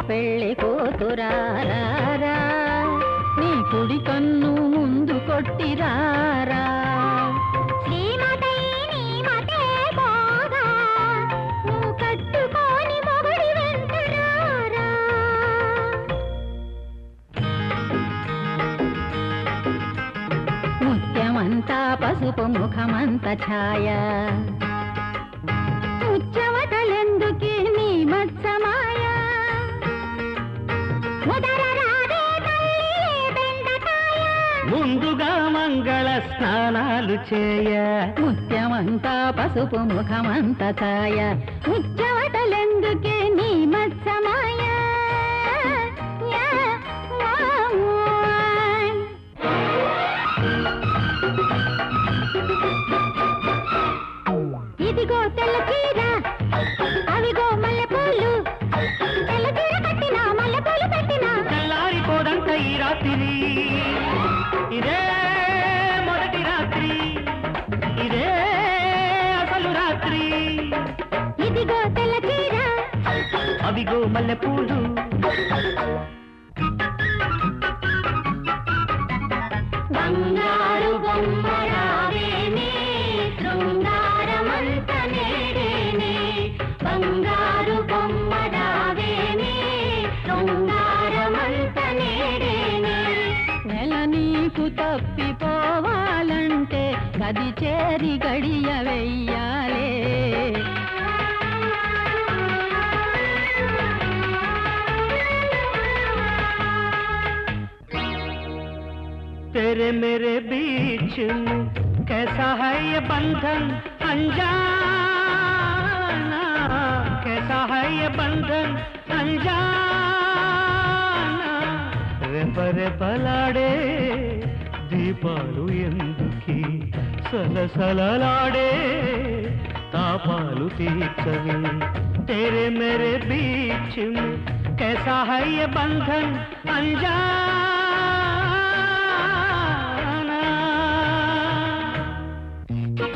పెళ్లి కూతురారా నీ కుడి కన్ను ముందు కొట్టిరారా శ్రీమతై నీ మతే పోగా నువ్వు కట్టుకోని మొగుడి వెంట రారా ముత్యమంతా పసుపు ముఖమంత ఛాయ ముచ్చవటలెందుకే నీ మత్సమాయ ముదర రావే తల్లి బెండకాయ ముందుగా మంగళ స్నానాలు చేయ ముత్యమంతా పసుపు ముఖమంత ఛాయ ముచ్చవటలెందుకే నీ మత్సమాయ యా, వా, వాయ్. ఇదిగో తెల్ల చీర అవిగో మల్లెపూలు తెల్ల చీర కట్టినా మల్లెపూలు పెట్టినా తెల్లారిపోదంట ఈ రాత్రి ఇదే మొదటి రాత్రి ఇదే అసలు రాత్రి ఇదిగో తెల్ల చీర అవిగో మల్లెపూలు బంగారు బొమ్మరావేనే శృంగారమంత నేడేనే బంగారు బొమ్మరావేనే శృంగారమంత నేడేనే నెల నీకు తప్పిపోవాలంటే గది చేరి గడియ వెయ్యాలే तेरे मेरे बीच में कैसा है ये बंधन अनजाना कैसा है ये बंधन अनजाना రెపరె పలాడే దీపాలు ఎందుకి సలసలలాడే తాపాలు తీర్చవి तेरे मेरे बीच में कैसा है ये बंधन अनजाना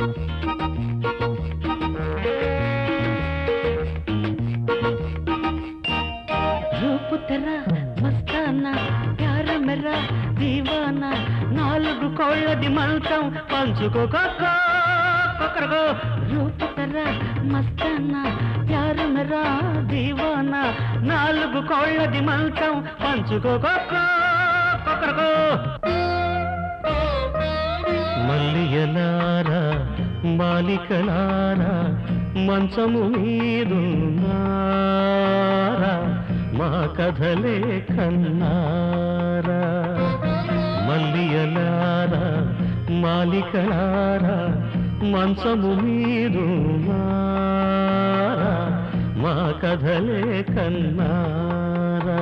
రూప్ తెరా మస్తానా ప్యార మెరా దీవానా నాలుగు కోళ్ళది మంచం పంచుకోకో కొక్కరగో రూప్ తెరా మస్తానా ప్యార మెరా దీవానా నాలుగు కోళ్ళది మంచం పంచుకోకో కొక్కరగో మల్లియలారా బాలికలారా మంచము మీదున్నారా మా కథలే కన్నారా మల్లియలారా మాలికలారా మంచము మీదున్నారా మా కథలే కన్నారా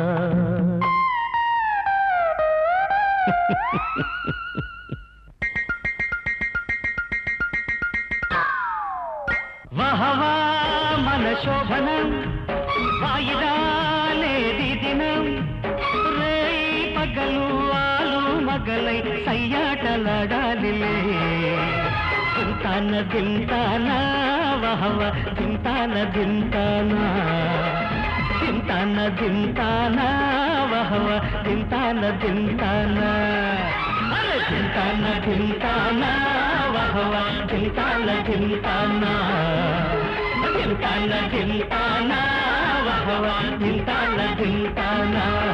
వహవా మన శోభనం వాయిదాలేది దినం రేయి పగలు ఆలు మగలై సయ్యాటలాడాలిలే తింటాన తింటానా వహవ తింటాన తింటానా తింటాన తింటానా వహవ తింటాన తింటానా అరే తింటాన తింటానా వహవ తింటాన తింటానా తింటాన తింటానా వహవ తింటాన తింటానా